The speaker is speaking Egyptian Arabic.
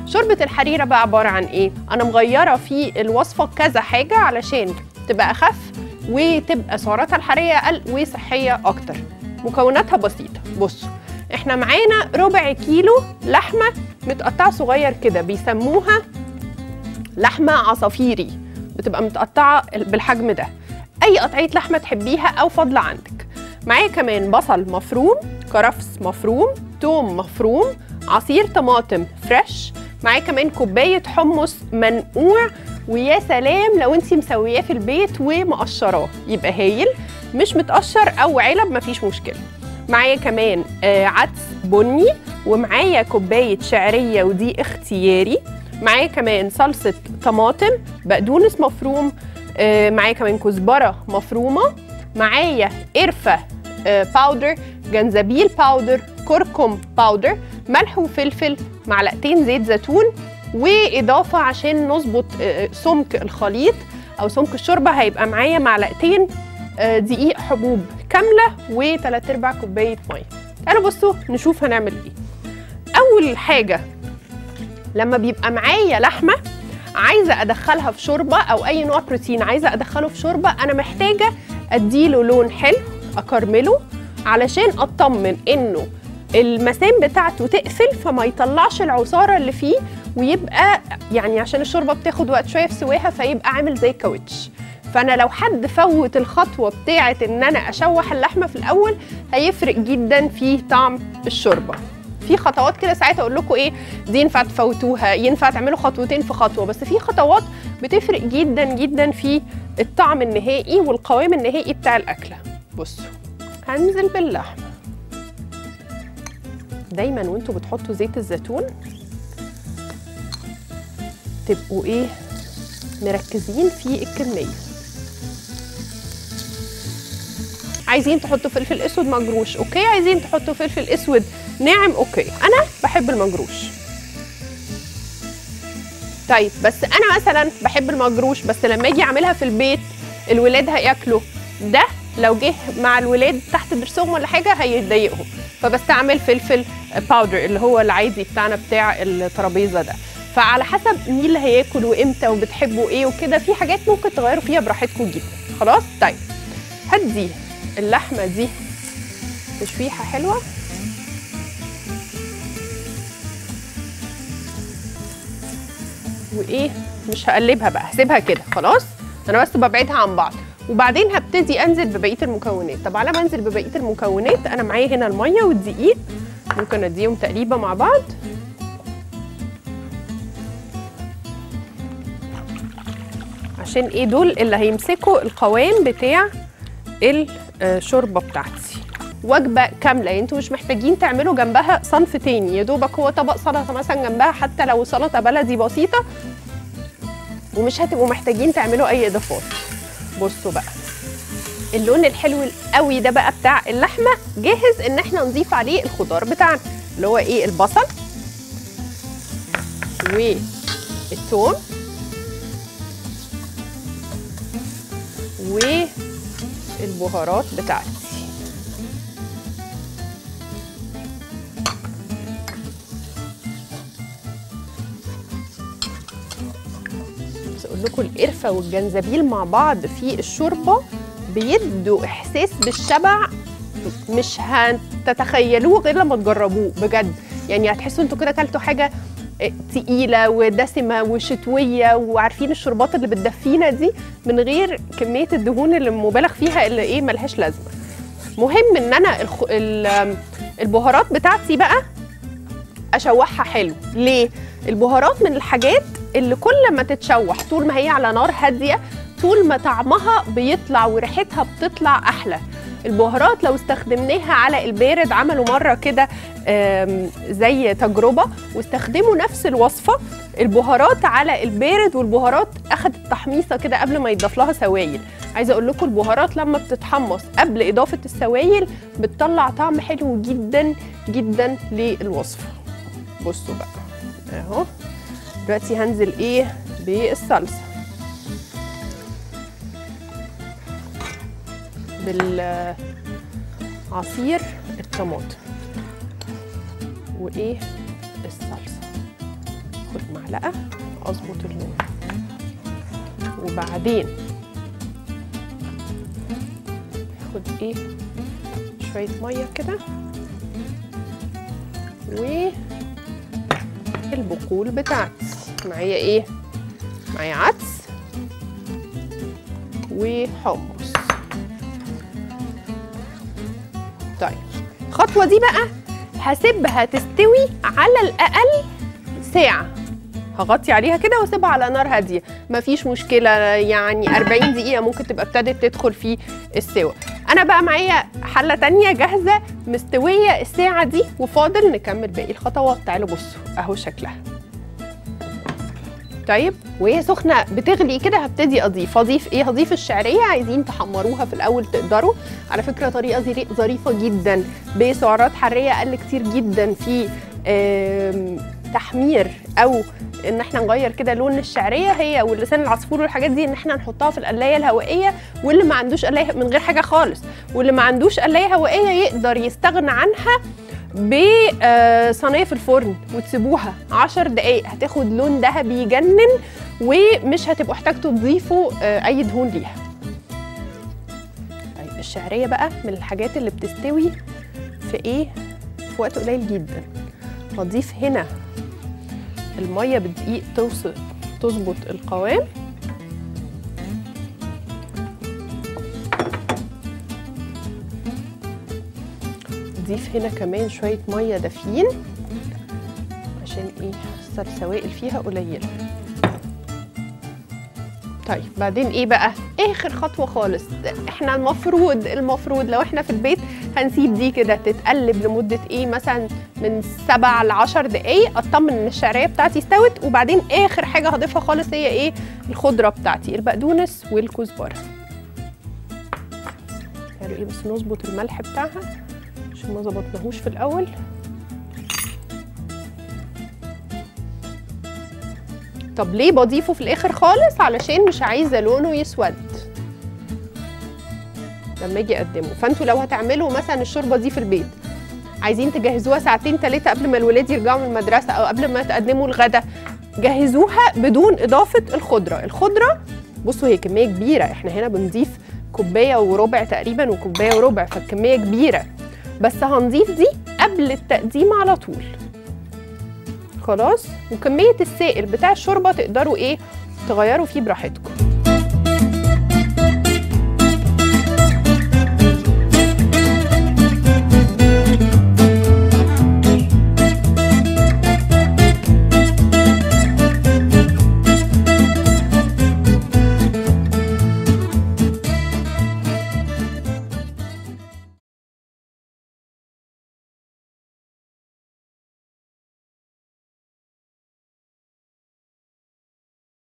شوربه الحريره بقى عباره عن ايه انا مغيره في الوصفه كذا حاجه علشان تبقى اخف وتبقى سعراتها الحراريه اقل وصحيه اكتر مكوناتها بسيطه بصوا احنا معانا ربع كيلو لحمه متقطعه صغير كده بيسموها لحمه عصافيري بتبقى متقطعه بالحجم ده اي قطعيه لحمه تحبيها او فاضله عندك معايا كمان بصل مفروم كرفس مفروم توم مفروم عصير طماطم فريش معايا كمان كوبايه حمص منقوع ويا سلام لو انت مسوياه في البيت ومقشراه يبقى هايل مش متقشر او علب مفيش مشكله معايا كمان آه عدس بني ومعايا كوبايه شعريه ودي اختياري معايا كمان صلصه طماطم بقدونس مفروم آه معايا كمان كزبره مفرومه معايا قرفه آه باودر جنزبيل باودر كركم باودر ملح وفلفل معلقتين زيت زيتون واضافه عشان نظبط آه سمك الخليط او سمك الشوربه هيبقى معايا معلقتين آه دقيق حبوب كامله وثلاث ارباع كوبايه ميه تعالوا بصوا نشوف هنعمل ايه اول حاجه لما بيبقى معايا لحمه عايزه ادخلها في شوربه او اي نوع بروتين عايزه ادخله في شوربه انا محتاجه اديله لون حلو اكرمله علشان اطمن انه المسام بتاعته تقفل فما يطلعش العصاره اللي فيه ويبقى يعني عشان الشوربه بتاخد وقت شويه في سواها فيبقى عامل زي الكاوتش فانا لو حد فوت الخطوه بتاعه ان انا اشوح اللحمه في الاول هيفرق جدا في طعم الشوربه في خطوات كده ساعات اقول لكم ايه دي ينفع تفوتوها ينفع تعملوا خطوتين في خطوه بس في خطوات بتفرق جدا جدا في الطعم النهائي والقوام النهائي بتاع الاكله بصوا هنزل باللحمه دايما وانتوا بتحطوا زيت الزيتون تبقوا ايه مركزين في الكميه عايزين تحطوا فلفل اسود مجروش اوكي عايزين تحطوا فلفل اسود ناعم اوكي انا بحب المجروش طيب بس انا مثلا بحب المجروش بس لما اجي اعملها في البيت الولاد هياكلوا ده لو جه مع الولاد تحت ضرسهم ولا حاجه هيضايقهم فبستعمل فلفل باودر اللي هو العادي بتاعنا بتاع الترابيزه ده فعلى حسب مين اللي هياكل وامتى وبتحبوا ايه وكده في حاجات ممكن تغيروا فيها براحتكم جدا خلاص طيب هدي اللحمه دي تشويحه حلوه وايه مش هقلبها بقى هسيبها كده خلاص انا بس ببعدها عن بعض وبعدين هبتدي انزل ببقيه المكونات طب على ما انزل ببقيه المكونات انا معايا هنا الميه والدقيق ممكن اديهم تقليبه مع بعض عشان ايه دول اللي هيمسكوا القوام بتاع الشوربه بتاعتي وجبه كامله يعني انتوا مش محتاجين تعملوا جنبها صنف تاني يا دوبك هو طبق سلطه مثلا جنبها حتى لو سلطه بلدي بسيطه ومش هتبقوا محتاجين تعملوا اي اضافات بصوا بقى اللون الحلو قوي ده بقى بتاع اللحمه جاهز ان احنا نضيف عليه الخضار بتاعنا اللي هو ايه البصل والثوم والبهارات بتاعتي بس اقول لكم القرفه والجنزبيل مع بعض في الشوربه بيدوا احساس بالشبع مش هتتخيلوه غير لما تجربوه بجد يعني هتحسوا انتوا كده اكلتوا حاجه تقيله ودسمه وشتويه وعارفين الشربات اللي بتدفينا دي من غير كميه الدهون اللي مبالغ فيها اللي ايه ملهاش لازمه مهم ان انا الخ... البهارات بتاعتي بقى اشوحها حلو ليه البهارات من الحاجات اللي كل ما تتشوح طول ما هي على نار هاديه طول ما طعمها بيطلع وريحتها بتطلع احلى البهارات لو استخدمناها على البارد عملوا مره كده زي تجربه واستخدموا نفس الوصفه البهارات على البارد والبهارات اخذت تحميصه كده قبل ما يضاف لها سوائل عايزه اقول لكم البهارات لما بتتحمص قبل اضافه السوائل بتطلع طعم حلو جدا جدا للوصفه بصوا بقى اهو دلوقتي هنزل ايه بالصلصه بالعصير الطماطم وايه الصلصه خد معلقه اظبط اللون وبعدين اخد ايه شويه ميه كده والبقول بتاعتي معايا ايه معايا عدس وحمص طيب الخطوه دي بقى هسيبها تستوي على الاقل ساعه هغطي عليها كده واسيبها على نار هاديه مفيش مشكله يعني 40 دقيقه ممكن تبقى ابتدت تدخل في السوا انا بقى معايا حله تانية جاهزه مستويه الساعه دي وفاضل نكمل باقي الخطوات تعالوا بصوا اهو شكلها طيب وهي سخنه بتغلي كده هبتدي اضيف اضيف ايه هضيف الشعريه عايزين تحمروها في الاول تقدروا على فكره طريقه ظري- ظريفه جدا بسعرات حراريه اقل كتير جدا في آم، تحمير او ان احنا نغير كده لون الشعريه هي واللسان العصفور والحاجات دي ان احنا نحطها في القلايه الهوائيه واللي ما عندوش قلايه من غير حاجه خالص واللي ما عندوش قلايه هوائيه يقدر يستغنى عنها بصينيه في الفرن وتسيبوها 10 دقايق هتاخد لون ذهبي يجنن ومش هتبقوا احتاجتوا تضيفوا آه، اي دهون ليها طيب الشعريه بقى من الحاجات اللي بتستوي في ايه في وقت قليل جدا هضيف هنا الميه بدقيق توصل تظبط القوام اضيف هنا كمان شويه ميه دافيين عشان ايه حاسه السوائل فيها قليله طيب بعدين ايه بقى اخر خطوه خالص احنا المفروض المفروض لو احنا في البيت هنسيب دي كده تتقلب لمده ايه مثلا من 7 ل 10 دقايق اطمن ان الشعريه بتاعتي استوت وبعدين اخر حاجه هضيفها خالص هي ايه الخضره بتاعتي البقدونس والكزبره يعني ايه بس نظبط الملح بتاعها عشان ما ظبطناهوش في الاول طب ليه بضيفه في الاخر خالص علشان مش عايزه لونه يسود لما اجي اقدمه فانتوا لو هتعملوا مثلا الشوربه دي في البيت عايزين تجهزوها ساعتين ثلاثه قبل ما الولاد يرجعوا من المدرسه او قبل ما تقدموا الغدا جهزوها بدون اضافه الخضره الخضره بصوا هي كميه كبيره احنا هنا بنضيف كوبايه وربع تقريبا وكوبايه وربع فالكميه كبيره بس هنضيف دي قبل التقديم على طول خلاص وكميه السائل بتاع الشوربه تقدروا ايه تغيروا فيه براحتكم